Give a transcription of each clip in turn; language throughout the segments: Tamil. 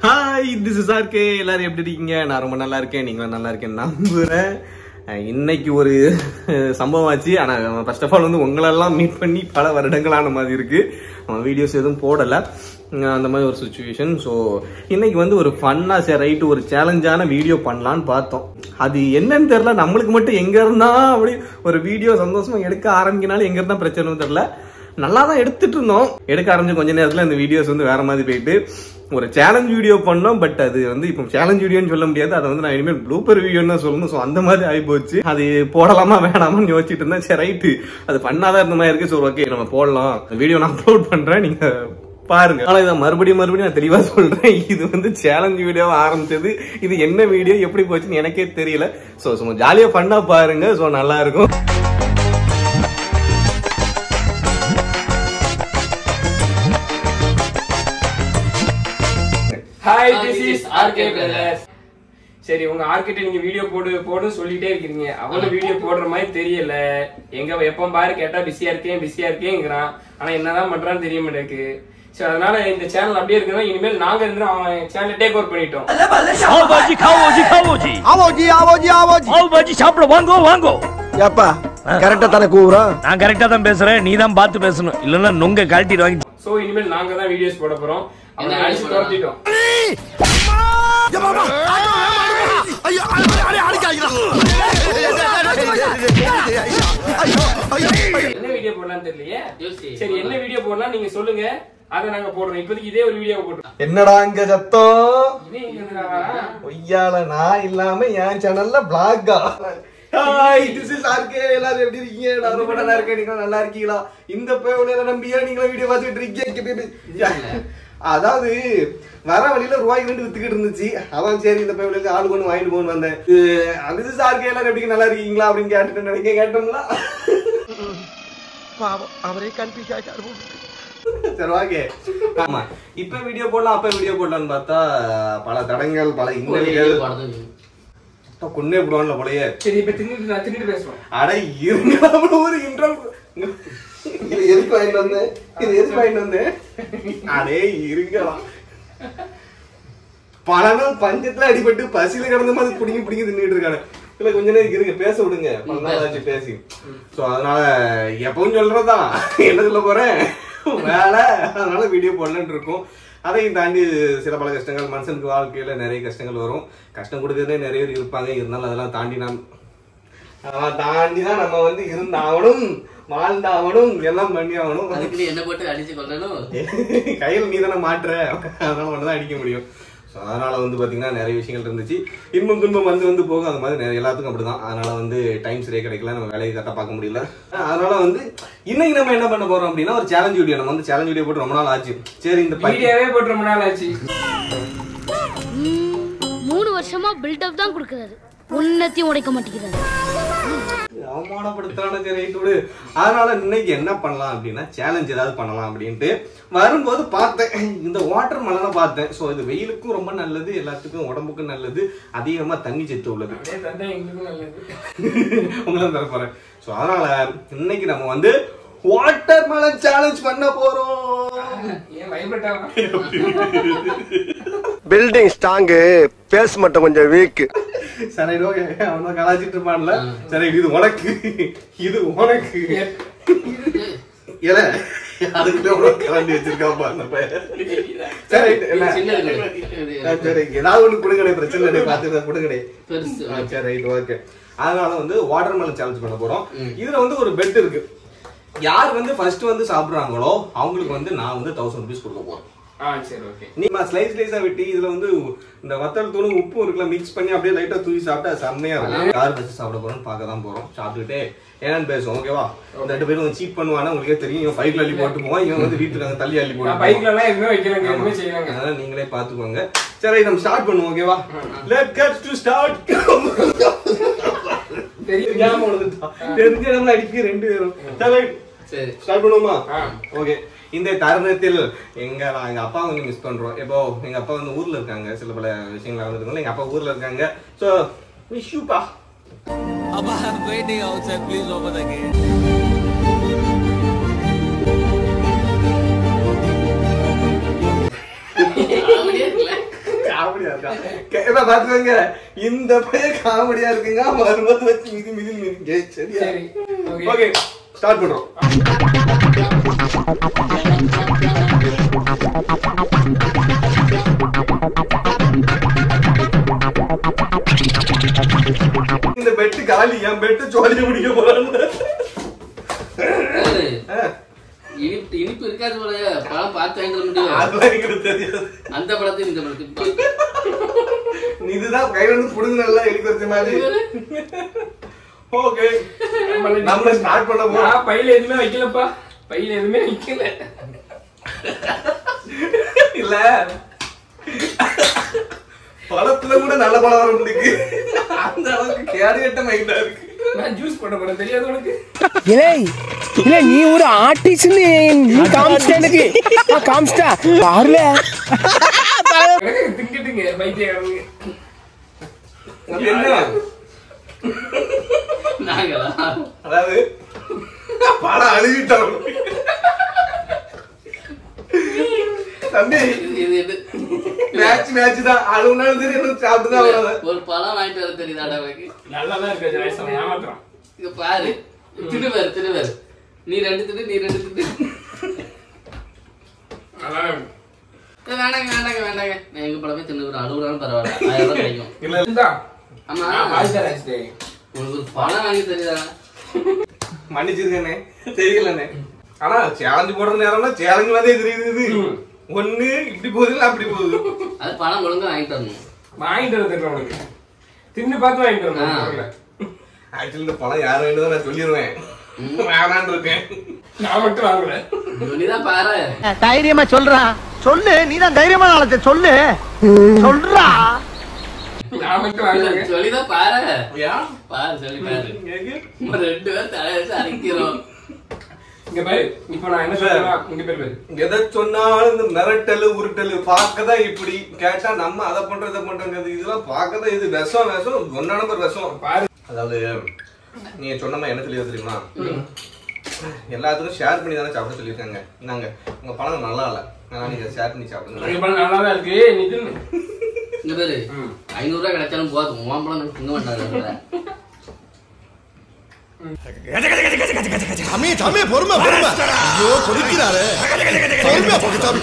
ஹாய் திஸ் இஸ் ஆர்கே எல்லாரும் எப்படி இருக்கீங்க நான் ரொம்ப நல்லா இருக்கேன் நீங்களும் நல்லா இருக்கேன் நம்புறேன் அஹ் இன்னைக்கு ஒரு சம்பவம் ஆச்சு ஆனா ஃபர்ஸ்ட் ஆஃப் ஆல் வந்து உங்களெல்லாம் மீட் பண்ணி பல வருடங்களான மாதிரி இருக்கு வீடியோஸ் எதுவும் போடல அஹ் அந்த மாதிரி ஒரு சுச்சுவேஷன் ஸோ இன்னைக்கு வந்து ஒரு ஃபன்னா சரி ரைட்டு ஒரு சேலஞ்சான வீடியோ பண்ணலான்னு பார்த்தோம் அது என்னன்னு தெரியல நம்மளுக்கு மட்டும் எங்க இருந்தா அப்படி ஒரு வீடியோ சந்தோஷமா எடுக்க ஆரம்பிக்கினாலும் எங்க இருந்தா பிரச்சனைன்னு தெரியல நல்லா தான் எடுத்துட்டு இருந்தோம் எடுக்க ஆரம்பிச்சு கொஞ்ச நேரத்துல இந்த வீடியோஸ் வந்து வேற மாதிரி போயிட்டு ஒரு சேலஞ்ச் வீடியோ பண்ணோம் பட் அது வந்து இப்போ சேலஞ்ச் வீடியோன்னு சொல்ல முடியாது அதை வந்து நான் இனிமேல் ப்ளூப்பர் வீடியோன்னு தான் சொல்லணும் ஸோ அந்த மாதிரி ஆகி போச்சு அது போடலாமா வேணாமான்னு யோசிச்சுட்டு இருந்தேன் சரி ரைட்டு அது பண்ணாதான் இருந்த மாதிரி இருக்கு ஸோ ஓகே நம்ம போடலாம் வீடியோ நான் அப்லோட் பண்றேன் நீங்க பாருங்க ஆனா இதை மறுபடியும் மறுபடியும் நான் தெளிவா சொல்றேன் இது வந்து சேலஞ்ச் வீடியோ ஆரம்பிச்சது இது என்ன வீடியோ எப்படி போச்சுன்னு எனக்கே தெரியல ஸோ சும்மா ஜாலியா பண்ணா பாருங்க ஸோ நல்லா இருக்கும் hi this is RK brothers சரி உங்க ஆர்கிட்ட நீங்க வீடியோ போடு போடு சொல்லிட்டே இருக்கீங்க அவனும் வீடியோ போடுற மாதிரி தெரியல எங்க எப்ப பாரு கேட்டா பிஸியா இருக்கேன் பிஸியா இருக்கேங்கிறான் ஆனா என்னதான் பண்றான்னு தெரிய மாட்டேங்குது சரி அதனால இந்த சேனல் அப்படியே இருக்குன்னா இனிமேல் நாங்க இருந்து அவன் சேனலை டேக் ஓவர் பண்ணிட்டோம் ஆவாஜி காவோஜி காவோஜி ஆவோஜி ஆவோஜி ஆவோஜி ஆவாஜி சாப்பிட வாங்கோ வாங்கோ ஏப்பா கரெக்டா தானே கூவுறோம் நான் கரெக்டா தான் பேசுறேன் நீ தான் பார்த்து பேசணும் இல்லன்னா நுங்க கழட்டிட்டு வாங்கி சோ இனிமேல் நாங்க தான் வீடியோஸ் போட போறோம் அவனை அடிச்சு துரத்திட்டோம் என்ன வீடியோ போடலாம்னு தெரியலையே சரி என்ன வீடியோ போடலாம் நீங்க சொல்லுங்க அதை நாங்க போடுறோம் இப்போதைக்கு இதே ஒரு வீடியோ போட்டுருக்கோம் என்னடா இங்க சத்தம் இதே இங்க இருந்து நான் ஒய்யால நான் இல்லாம என் சேனல்ல பிளாகா ஹாய் திஸ் இஸ் ஆர்கே எல்லாரும் எப்படி இருக்கீங்க நான் ரொம்ப நல்லா இருக்கேன் நீங்க நல்லா இருக்கீங்களா இந்த பேவலையில நம்பியா நீங்க வீடியோ பார்த்துட்டு இருக்கீங்க அதாவது வர வழியில ரூபாய்க்கு ரெண்டு வித்துக்கிட்டு இருந்துச்சு அதான் சரி இந்த பேவலையில ஆளு கொண்டு வாங்கிட்டு போன்னு வந்தேன் அது திஸ் ஆர்கே எல்லாரும் எப்படி நல்லா இருக்கீங்களா அப்படின்னு கேட்டுட்டு நினைக்க கேட்டோம்ல பாவம் அவரே கன்ஃபியூஸ் ஆயிட்டாரு சரி ஓகே ஆமா இப்ப வீடியோ போடலாம் அப்ப வீடியோ போடலாம்னு பார்த்தா பல தடங்கள் பல இன்னல்கள் அப்பா கொன்னே விடுவான்ல போலயே சரி இப்ப தின்னுட்டு நான் தின்னுட்டு பேசுவேன் அட இருங்க அவ்வளவு ஒரு இன்ட்ரோ இது எதுக்கு வாங்கிட்டு வந்தேன் இது எதுக்கு வாங்கிட்டு வந்தேன் அடே இருங்கலாம் பல நாள் பஞ்சத்துல அடிபட்டு பசியில கிடந்த மாதிரி புடிங்கி புடிங்கி தின்னுட்டு இருக்காங்க இல்ல கொஞ்ச நேரம் இருங்க பேச விடுங்க பல நாள் ஆச்சு பேசி சோ அதனால எப்பவும் சொல்றதுதான் என்ன சொல்ல போறேன் வேலை அதனால வீடியோ போடலன்னு இருக்கும் அதையும் தாண்டி சில பல கஷ்டங்கள் மனுஷனுக்கு வாழ்க்கையில நிறைய கஷ்டங்கள் வரும் கஷ்டம் கொடுக்கறதே நிறைய பேர் இருப்பாங்க இருந்தாலும் அதெல்லாம் தாண்டி நாம் அதெல்லாம் தாண்டி தான் நம்ம வந்து இருந்தாகணும் வாழ்ந்தாகணும் எல்லாம் பண்ணி ஆகணும் அதுக்கு நீ என்ன போட்டு அடிச்சு கொள்ளணும் கையில் நீ தானே மாட்டுற அதனால மட்டும் தான் அடிக்க முடியும் ஸோ அதனால வந்து பாத்தீங்கன்னா நிறைய விஷயங்கள் இருந்துச்சு இன்பம் துன்பம் வந்து வந்து போகும் அது மாதிரி நிறைய எல்லாத்துக்கும் அப்படிதான் அதனால வந்து டைம் சரியா கிடைக்கல நம்ம வேலையை கரெக்டாக பார்க்க முடியல அதனால வந்து இன்னைக்கு நம்ம என்ன பண்ண போறோம் அப்படின்னா ஒரு சேலஞ்ச் வீடியோ நம்ம வந்து சேலஞ்ச் வீடியோ போட்டு ரொம்ப நாள் ஆச்சு சரி இந்த பையன் வீடியோவே போட்டு ரொம்ப நாள் ஆச்சு மூணு வருஷமா பில்டப் தான் கொடுக்கறாரு உன்னத்தையும் உடைக்க மாட்டேங்கிறாரு அவமானப்படுத்தான சரி ரைட் விடு அதனால இன்னைக்கு என்ன பண்ணலாம் அப்படின்னா சேலஞ்ச் ஏதாவது பண்ணலாம் அப்படின்ட்டு வரும்போது பார்த்தேன் இந்த வாட்டர் மெலனை பார்த்தேன் ஸோ இது வெயிலுக்கும் ரொம்ப நல்லது எல்லாத்துக்கும் உடம்புக்கும் நல்லது அதிகமா தண்ணி சத்து உள்ளது அப்படியே தந்தா எங்களுக்கும் நல்லது உங்களும் தர போறேன் ஸோ அதனால இன்னைக்கு நம்ம வந்து வாட்டர் மெலன் சேலஞ்ச் பண்ண போறோம் ஏன் வைப்ரேட் ஆகும் பில்டிங் ஸ்ட்ராங்கு பேஸ் மட்டும் கொஞ்சம் வீக் சரி ஓகே அவன் தான் கலாச்சிட்டு இருப்பான்ல சரி இது உனக்கு இது உனக்கு ஏல அதுக்குள்ள உனக்கு கலாண்டி வச்சிருக்காப்பா அந்த பையன் சரி என்ன? சின்னது ஆ, சரி ஏதாவது ஒண்ணு கொடுங்கடே பிரச்சனை இல்லை பார்த்து கொடுங்கடே பெருசு ஆ, சரி ரைட் ஓகே அதனால வந்து வாட்டர் மெலன் சேலஞ்ச் பண்ண போறோம் இதுல வந்து ஒரு பெட் இருக்கு யார் வந்து ஃபர்ஸ்ட் வந்து சாப்பிடுறாங்களோ அவங்களுக்கு வந்து நான் வந்து தௌசண்ட் ருபீஸ் கொடுக்க போறேன் ஆ சரி ஓகே நீ ஸ்லைஸ் ஸ்லைஸா வெட்டி இதுல வந்து இந்த வத்தல் தூளும் உப்பு இருக்குல்ல மிக்ஸ் பண்ணி அப்படியே லைட்டா தூவி சாப்பிட்டா செம்மையா இருக்கும் யார் வச்சு சாப்பிட போறோம்னு பார்க்க தான் போறோம் சாப்பிட்டுட்டே என்னன்னு பேசுவோம் ஓகேவா இந்த ரெண்டு பேரும் சீட் பண்ணுவானா உங்களுக்கே தெரியும் இவன் பைக்ல அள்ளி போட்டு போவான் இவன் வந்து வீட்டுல அங்க தள்ளி அள்ளி நான் போட்டு பைக்ல எல்லாம் எதுவுமே வைக்கலங்க எதுவுமே ஆமா. செய்யலங்க அதனால நீங்களே பாத்துக்கோங்க சரி நம்ம ஸ்டார்ட் பண்ணுவோம் ஓகேவா லெட் கட் டு ஸ்டார்ட் தெரியும் ஞாபகம் வந்துட்டான் தெரிஞ்ச இடம்ல அடிக்க ரெண்டு பேரும் சரி சரி ஸ்டார்ட் பண்ணுவோமா ஆ. ஓகே இந்த தருணத்தில் எங்க நான் எங்க அப்பா வந்து மிஸ் பண்றோம் இப்போ எங்க அப்பா வந்து ஊர்ல இருக்காங்க சில பல விஷயங்கள் நடந்துருக்கோம் எங்க அப்பா ஊர்ல இருக்காங்க சோ விஷ் யூப்பா Abba, I'm waiting outside. Please open the gate. அப்படியே இருக்குல்ல? காமெடியா இருக்கா கே- இப்ப பாத்துக்கோங்க இந்த பையன் காமெடியா இருக்குங்க வரும்போது வச்சு மிதி மிதி மிதி சரியா சரி ஓகே ஓகே ஸ்டார்ட் பண்றோம் இந்த பெட்டு காலி என் பெட்டு சோழிய முடிக்க போறான்னு ஏய், ஆ, இனிப்பு இனிப்பு இருக்காது போல பழம் பார்த்து வாங்கிட்டு வர முடியும் அதெல்லாம் எனக்கு தெரியாது அந்த படத்தையும் இந்த படத்தையும் பார்த்து. இதுதான் கையில இருந்து புடுங்கினல்ல எலிக்கு வச்ச மாதிரி ஓகே நம்ம ஸ்டார்ட் பண்ண போறோம் நான் பையில எதுவுமே வைக்கலப்பா பையில எதுவுமே வைக்கல இல்ல பழத்துல கூட நல்ல பழம் வர முடியுது அந்த அளவுக்கு கேடு கட்ட மைண்டா இருக்கு நான் ஜூஸ் போட போறேன் தெரியாது உனக்கு இல்லை இல்ல நீ ஒரு ஆர்டிஸ்ட் நீ காமிச்சிட்ட எனக்கு நான் காமிச்சிட்டா பாருல திங்கிட்டுங்க பைத்தியக்காரங்க அது என்ன நாங்களா அதாவது பழம் அழுகிட்டோம் தம்பி இது இது இது மேட்ச் மேட்ச் தான் அழுகுனாலும் சரி என்ன சாப்பிட்டு தான் வராது ஒரு பழம் வாங்கிட்டு வர தெரியுதாடா உனக்கு நல்லா தான் இருக்கு ஜெயசம் ஏமாத்துறான் இங்க பாரு திடுவாரு திடுவாரு நீ ரெண்டு திட்டு நீ ரெண்டு திட்டு நல்லா இருக்கு. ஏய், வேண்டாங்க வேண்டாங்க வேண்டாங்க நான் எங்க பழமே தின்னு அழுகுறாலும் பரவாயில்ல ஆயிரம் ரூபாய் கிடைக்கும் இல்ல இதுதான். ஆமா நான் பாதி தரேன் ஆக்சுவலி. உனக்கு ஒரு பழம் வாங்கி தெரியுதா மன்னிச்சிருக்கேனே தெரியலண்ணே ஆனா சேலஞ்சு போடுற நேரம்னா சேலஞ்சு வந்தே தெரியுது ஒண்ணு இப்படி போகுது இல்ல அப்படி போகுது அது பழம் ஒழுங்கா வாங்கிட்டு வரணும் வாங்கிட்டு வந்து தர்றேன் உனக்கு தின்னு பார்த்து வாங்கிட்டு ஆ. வரணும் பொருளை. ஆக்சுவலி இந்த பழம் யார் வேணுதோ நான் சொல்லிடுவேன் வேணான்னு இருக்கேன் நான் மட்டும் வாங்கல நீதான் பாரு தைரியமா சொல்றா சொல்லு நீதான் தைரியமான ஆளத்தை சொல்லு சொல்றா நான் மட்டும் வாங்கல சொல்லிதான் பாரு ஏன் பாரு சொல்லி பாரு கேக்கு? நம்ம ரெண்டு பேரும் தலையை வச்சு அரைக்கிறோம் இங்க பாரு இப்போ நான் என்ன சொல்றேன் இங்க பேர் பாரு எதை சொன்னாலும் இந்த மிரட்டலு உருட்டலு பார்க்கதான் இப்படி கேட்டா நம்ம அதை பண்றோம் இதை பண்றோங்கிறது இதெல்லாம் பார்க்கதான் இது விஷம் விஷம் ஒன்னா நம்பர் விஷம் பாரு அதாவது நீங்க சொன்ன மாதிரி என்ன சொல்லி தெரியுமா எல்லாத்துக்கும் ஷேர் பண்ணி தானே சாப்பிட சொல்லியிருக்காங்க நாங்க உங்க பழம் நல்லா இல்ல அதனால நீங்க ஷேர் பண்ணி சாப்பிடுங்க இங்க பாரு நல்லா தான் இருக்கு நீ தின்னு இங்க பேரு ஐநூறு ரூபாய் கிடைச்சாலும் போதும் உன் பழம் எனக்கு திங்க மாட்டாங்க தம்பி தம்பி பொறுமை பொறுமை ஐயோ கொதிக்கிறாரு பொறுமையா போக்கு தம்பி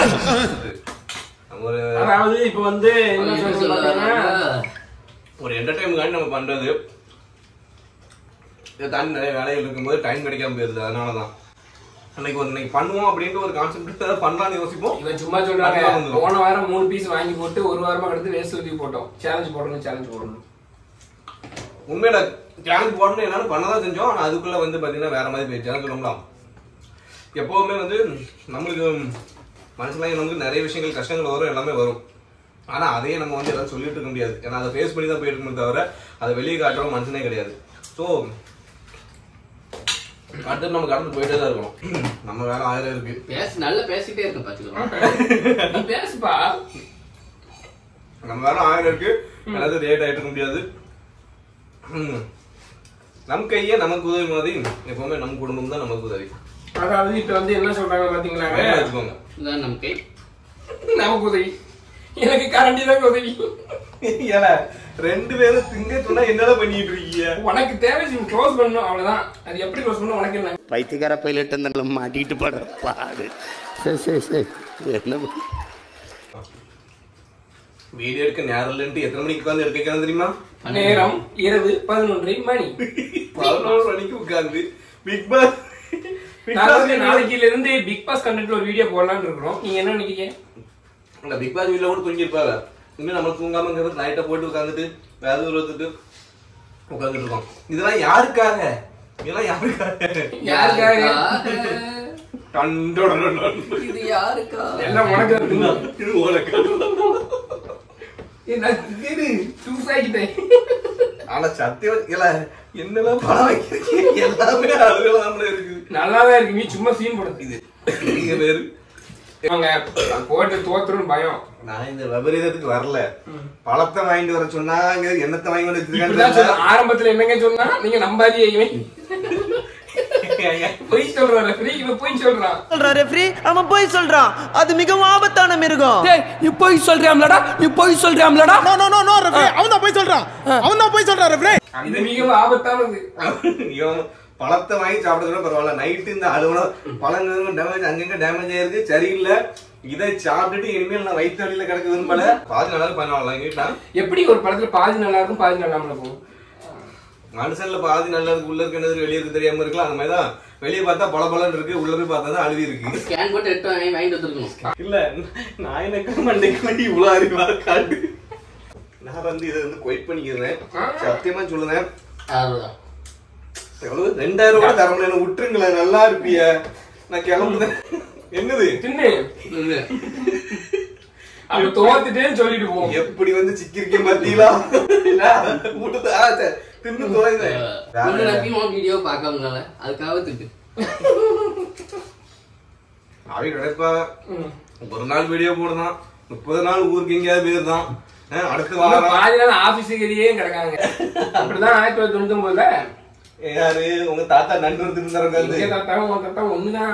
ஒரு அதாவது இப்போ வந்து என்ன என்ன சொல்றது பாத்தீங்கன்னா சொல்ல ஒரு என்டர்டைன்மெண்ட் நம்ம பண்றது இதை தாண்டி நிறைய வேலைகள் இருக்கும்போது டைம் கிடைக்காம போயிருது அதனாலதான் அன்னைக்கு ஒரு இன்னைக்கு பண்ணுவோம் அப்படின்ட்டு ஒரு கான்செப்ட் பண்ணலாம்னு யோசிப்போம் இவன் சும்மா சொல்றாங்க அதுதான் வந்துரும். போன வாரம் மூணு பீஸ் வாங்கி போட்டு ஒரு வாரமா எடுத்து வேஸ்ட் ஊத்தி போட்டோம் சேலஞ்ச் போடணும் சேலஞ்ச் போடணும் உண்மையில சேலஞ்ச் போடணும் என்னன்னு பண்ணதான் செஞ்சோம் ஆனா அதுக்குள்ள வந்து பாத்தீங்கன்னா வேற மாதிரி போயிடுச்சு எனக்கு சொல்லலாம் எப்பவுமே வந்து நம்மளுக்கு மனசுல நமக்கு நிறைய விஷயங்கள் கஷ்டங்கள் வரும் எல்லாமே வரும் ஆனா அதையே நம்ம வந்து எல்லாம் சொல்லிட்டு இருக்க முடியாது ஏன்னா அதை ஃபேஸ் பண்ணி தான் போயிருக்கணும் தவிர அதை வெளியே காட்டுறோம் மனுஷனே கிடையாது ஸோ அடுத்து நம்ம கடந்து போயிட்டே தான் இருக்கணும் நம்ம வேலை ஆயிரம் இருக்கு பேசி நல்லா பேசிட்டே இருக்கேன் பாத்துக்கலாம் நீ பேசுப்பா நம்ம வேலை ஆயிரம் இருக்கு எல்லாத்தையும் ரேட் ஆயிட்டு இருக்க முடியாது ம். நம் கையே நமக்கு உதவி மாதிரி எப்பவுமே நம்ம குடும்பம் தான் நமக்கு உதவி அதாவது இப்ப வந்து என்ன சொல்றாங்க பாத்தீங்களா வேலை வச்சுக்கோங்க இதான் நம்ம கை நமக்கு உதவி எனக்கு கரண்டி தான் உதவி ஏல ரெண்டு பேரும் திங்க சொன்னா என்னடா பண்ணிட்டு இருக்கீங்க உனக்கு தேவை க்ளோஸ் பண்ணணும் அவ்வளவுதான் அது எப்படி க்ளோஸ் பண்ணணும் உனக்கு என்ன பைத்தியக்கார பைலட் அந்த மாட்டிக்கிட்டு படுற பாடு சரி சரி சரி என்ன பண்றது? வீடியோ எடுக்க நேரம் இல்லைன்ட்டு எத்தனை மணிக்கு உட்காந்து எடுக்க வைக்கிறாங்க தெரியுமா நேரம் இரவு பதினொன்றரை மணி பதினோரு மணிக்கு உட்காந்து பிக் பாஸ் நான் வந்து நாளைக்குல இருந்து பிக் பாஸ் கண்டென்ட்ல ஒரு வீடியோ போடலாம்னு இருக்கிறோம் நீங்க என்ன நினைக்கிறீங்க அந்த பிக் பாஸ் வீட்ல கூட தூங்கி இருப்பாங்க இன்னும் நம்ம தூங்காம இருக்கிறது நைட்டை போட்டு உட்காந்துட்டு வேற ஒருத்துட்டு உட்காந்துட்டு இருக்கோம் இதெல்லாம் யாருக்காக இதெல்லாம் யாருக்காக யாருக்காக டண்டோட இது யாருக்கா எல்லாம் உனக்கு தான் தெரியும். இது உனக்கு ஏய், நான் இது சூசாக்கிட்டேன் ஆனா சத்தியம் இல்ல என்னெல்லாம் படம் வைக்கிறீங்க எல்லாமே அழுகலாம்ல இருக்குது நல்லா தான் இருக்கு நீ சும்மா சீன் போடுறது இது நீங்க பேரு இவங்க போட்டு தோத்துரும் பயம் நான் இந்த விபரீதத்துக்கு வரல பழத்தை வாங்கிட்டு வர சொன்னாங்க என்னத்தை வாங்கி வந்து இப்படிதான் வச்சிருக்காங்க சொல்ல- ஆரம்பத்துல என்னங்க சொன்னா நீங்க நம்பாதியே இவன் பொய் சொல்றான் ரெஃப்ரி இவன் பொய் சொல்றான் சொல்றான் ரெஃப்ரி அவன் போய் சொல்றான் அது மிகவும் ஆபத்தான மிருகம் டேய் நீ போய் சொல்றியாம்லடா நீ போய் சொல்றியாம்லடா no no no no referee அவன் தான் போய் சொல்றான் அவன் தான் போய் சொல்றான் ரெஃப்ரி இது மிகவும் ஆபத்தானது இவன் பழத்தை வாங்கி சாப்பிடுறதுனா பரவாயில்ல நைட்டு இந்த அலுவலம் பழங்க டேமேஜ் அங்கங்க டேமேஜ் ஆயிருக்கு சரியில்லை இதை சாப்பிட்டுட்டு இனிமேல் நான் வயிற்று வழியில கிடக்க விரும்பல பாதி நாளாவது பரவாயில்ல எங்க வீட்டுல எப்படி ஒரு படத்துல பாதி நல்லா இருக்கும் பாதி நல்லா போகும் மனுஷன்ல பாதி நல்லா இருக்கு உள்ள இருக்கிறது வெளியே இருக்கு தெரியாம இருக்கலாம் அந்த மாதிரி தான் வெளியே பார்த்தா பல பலன் இருக்கு உள்ள போய் பார்த்தா தான் அழுவி இருக்கு ஸ்கேன் போட்டு எட்டு வாங்கி வாங்கிட்டு வந்துருக்கணும் இல்ல நான் எனக்கு மண்டைக்கு வண்டி இவ்வளவு அறிவா காட்டு நான் வந்து இதை வந்து கொய்ட் பண்ணிக்கிறேன் சத்தியமா சொல்லுறேன் அவ்வளவுதான் எவ்வளவு ரெண்டாயிரம் ரூபாய் தர முடியல விட்டுருங்களேன் நல்லா இருப்பிய நான் கிளம்புறேன் என்னது தின்னு அப்ப தோத்துட்டேன்னு சொல்லிட்டு போவோம் எப்படி வந்து சிக்கிருக்கேன் பாத்தீங்களா இல்ல, விட்டுட்டு, ஆ, சரி, தின்னு தொலைந்தேன் ஒண்ணு நம்பி உன் வீடியோ பார்க்காமனால அதுக்காக திட்டு அவன் நினைப்பா ஒரு நாள் வீடியோ போடுதான் முப்பது நாள் ஊருக்கு எங்கேயாவது போயிருந்தான் ஆ, அடுத்த இன்னும் வாரம் பாதி நாள் ஆபீஸுக்கு கிடக்காங்க அப்படிதான் ஆயிரத்தி தொள்ளாயிரத்தி தொண்ணூத்தி ஒன்பதுல யாரு உங்க தாத்தா நண்பர் திருந்தாருங்க எங்க தாத்தாவும் உன் தாத்தாவும் ஒண்ணுதான்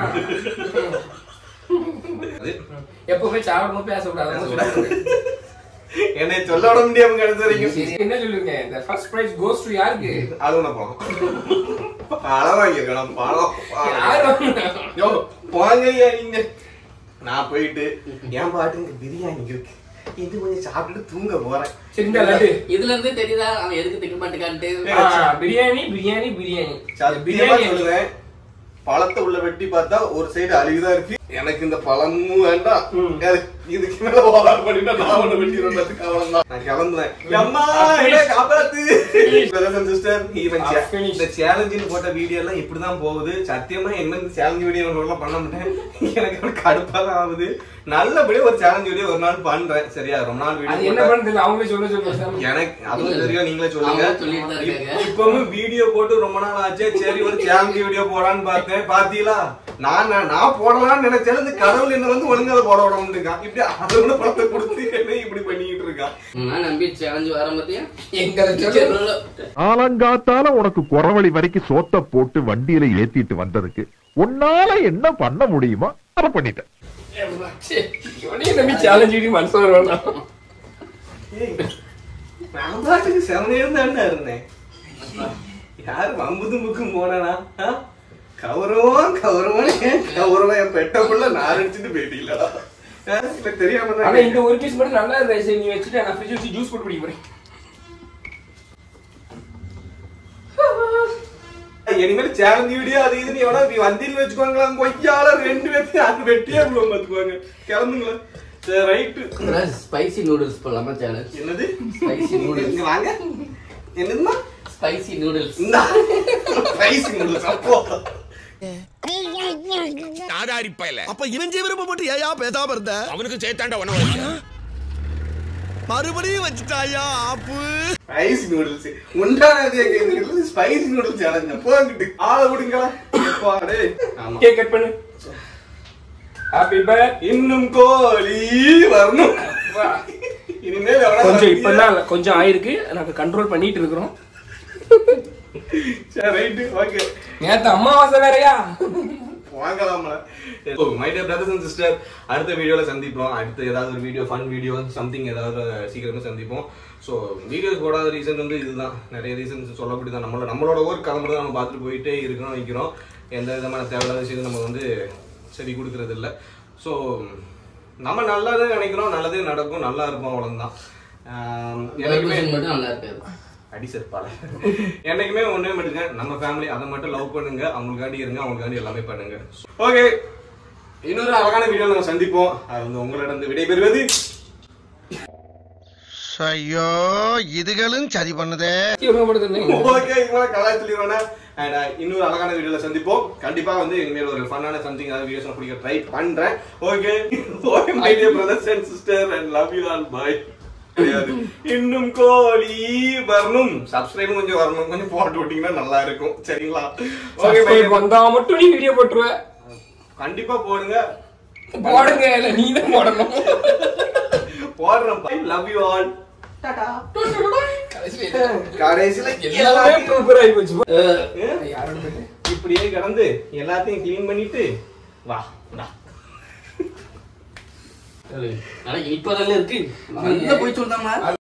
எப்ப போய் சாப்பிடணும் பேசக்கூடாது என்னை சொல்ல விட முடியாம கிடைச்ச வரைக்கும் என்ன சொல்லுங்க இந்த ஃபர்ஸ்ட் பிரைஸ் கோஸ் டு யாருக்கு அழுவன பழம் பழம் வாங்கிருக்கணும் பழம் யாரு யோ போங்கய்யா நீங்க நான் போயிட்டு என் பாட்டுங்க பிரியாணி இருக்கு இது கொஞ்சம் சாப்பிட்டுட்டு தூங்க போறேன் சரி இந்த லட்டு இதுல இருந்தே தெரியுதா அவன் எதுக்கு திக்க மாட்டேக்கான்ட்டு ஆ, பிரியாணி பிரியாணி பிரியாணி சத்தியமா பிரியாணி சொல்லுவேன் பழத்தை உள்ள வெட்டி பார்த்தா ஒரு சைடு அழுகுதான் இருக்கு எனக்கு இந்த பழமும் வேண்டாம் அது இதுக்கு மேல ஓவர் பண்ணிட்டா நான் ஒண்ணு வெட்டிடுறதுக்கு அவ்வளவுதான் நான் கிளம்புறேன் அம்மா என்ன காப்பாத்து சிஸ்டர் Finish. இந்த சேலஞ்சுன்னு போட்ட வீடியோ எல்லாம் இப்படிதான் போகுது சத்தியமா என்ன இந்த சேலஞ்ச் வீடியோ எல்லாம் பண்ண மாட்டேன் எனக்கு ஒரு கடுப்பா தான் ஆகுது நல்லபடியா ஒரு சேலஞ்ச் வீடியோ ஒரு நாள் பண்றேன் சரியா ரொம்ப நாள் அது என்ன வீடியோ பண்றது அவங்களே சொல்ல சொல்லுங்க எனக்கு அதுவும் தெரியும் நீங்களே சொல்லுங்க அவங்க சொல்லிட்டு தான் இருக்காங்க. இப்~ இப்பவும் வீடியோ போட்டு ரொம்ப நாள் ஆச்சு சரி ஒரு சேலஞ்ச் வீடியோ போடான்னு பார்த்தேன் பாத்தீங்களா நான் நான் நான் போடலாம்னு நினைச்சேன் இந்த கடவுள் என்ன வந்து ஒழுங்கா அதை போட விட இருக்கான் இப்படி அதை விட பணத்தை கொடுத்து என்ன இப்படி பண்ணிக்கிட்டு இருக்கான் நான் நம்பி சேலஞ்சு வர பத்தியா எங்களை சொல்லு ஆலங்காத்தால உனக்கு குறவழி வரைக்கும் சோத்த போட்டு வண்டியில ஏத்திட்டு வந்ததுக்கு உன்னால என்ன பண்ண முடியுமோ அதை பண்ணிட்டேன் இவனையும் நம்பி சேலஞ்ச் வீடியோ மனசு வரணும் ஏய், நான் பாட்டுக்கு செவனேன்னு தானே இருந்தேன் யாரு வம்புது முக்கும் போனா கௌரவம் கௌரவம் கௌரவம் என் பெட்டக்குள்ள நான் அடிச்சுட்டு போயிட்டீங்களா இல்ல தெரியாம ஆனா தான் இந்த ஒரு பீஸ் மட்டும் நல்லா இருந்துச்சு சரி, நீ வச்சுட்டு நான் ஃப்ரிட்ஜ் வச்சு ஜூஸ் போட்டு குடிக்க போறேன் இனிமேல் சேலஞ்ச் வீடியோ அது இது நீ எவனா நீ வந்தின்னு வச்சுக்கோங்களா கொய்யால ரெண்டு பேர்த்தையும் அது வெட்டியே விடுவோம் பாத்துக்கோங்க கிளம்புங்களேன் சரி ரைட்டு ஸ்பைசி நூடுல்ஸ் போடலாமா சேலஞ்ச் என்னது ஸ்பைசி நூடுல்ஸ் இங்க வாங்க என்னதுமா ஸ்பைசி நூடுல்ஸ் இந்த ரைஸ் நூடுல்ஸ் அப்போ அப்ப இவன் விருப்பப்பட்டு ஏயா பேசாம இருந்த அவனுக்கு சேர்த்தாண்ட ஒண்ணு மறுபடியும் வச்சுட்டாயா ஆப்பு ஸ்பைஸ் நூடுல்ஸ் உண்டானது எங்க இருக்கு ஸ்பைஸ் நூடுல்ஸ் சேலஞ்ச் போங்கிட்டு ஆள விடுங்களா எப்பா டேய் ஆமா கேக் கட் பண்ணு ஹாப்பி பர்த் இன்னும் கோழி வரணும் இனிமேல் எவனா கொஞ்சம் வந்தியா? இப்பதான் கொஞ்சம் ஆயிருக்கு நாங்க கண்ட்ரோல் பண்ணிட்டு இருக்கிறோம் சரி ரைட்டு ஓகே நேத்து அமாவாசை வேறயா வாங்கலாம்ல my dear brothers and sister அடுத்த வீடியோல சந்திப்போம் அடுத்த ஏதாவது ஒரு வீடியோ ஃபன் வீடியோ சம்திங் ஏதாவது சீக்கிரமா சந்திப்போம் ஸோ வீடியோஸ் போடாத ரீசன் வந்து இதுதான் நிறைய ரீசன்ஸ் சொல்லப்படி தான் நம்மளோட நம்மளோட ஒர்க் கிளம்புறது தான் நம்ம பார்த்துட்டு போயிட்டே இருக்கிறோம் வைக்கிறோம் எந்த விதமான தேவையில்லாத விஷயத்தையும் நம்ம வந்து சரி கொடுக்கறது இல்லை ஸோ நம்ம நல்லதே நினைக்கிறோம் நல்லதே நடக்கும் நல்லா இருப்போம் அவ்வளோதான் எனக்குமே மட்டும் நல்லா இருக்காது அடி செருப்பால என்னைக்குமே ஒண்ணே மட்டுங்க நம்ம ஃபேமிலி அதை மட்டும் லவ் பண்ணுங்க அவங்களுக்காண்டி இருங்க அவங்களுக்காண்டி எல்லாமே பண்ணுங்க ஓகே இன்னொரு அழகான வீடியோ நம்ம சந்திப்போம் அது வந்து உங்களிடம் விடைபெறுவது ஐயோ இதுகளும் சரி பண்ணுதே ஓகே இவ்வளவு கலா சொல்லிடுவேன் அண்ட் இன்னொரு அழகான வீடியோல சந்திப்போம் கண்டிப்பா வந்து இனிமேல் ஒரு ஃபன்னான சம்திங் அதாவது வீடியோஸ் நான் பிடிக்க ட்ரை பண்றேன் okay okay my dear brothers and sister and love you all bye கிடையாது இன்னும் கோழி வரணும் சப்ஸ்கிரைபும் கொஞ்சம் வரணும் கொஞ்சம் போட்டு விட்டீங்கன்னா நல்லா இருக்கும் சரிங்களா ஓகே Subscribe வந்தா மட்டும் நீ வீடியோ போட்டுருவ கண்டிப்பா போடுங்க போடுங்க இல்ல நீ தான் போடணும் போடுறேன் லவ் யூ ஆல் கடைசியில கடைசியில எல்லாமே ப்ரூப்பர் ஆகி போச்சு யாரோட பேரு? இப்ப இப்படியே கிடந்து எல்லாத்தையும் க்ளீன் பண்ணிட்டு வா வா ஆனா இப்பதானே இருக்கு நல்ல போய் சொல்றாமா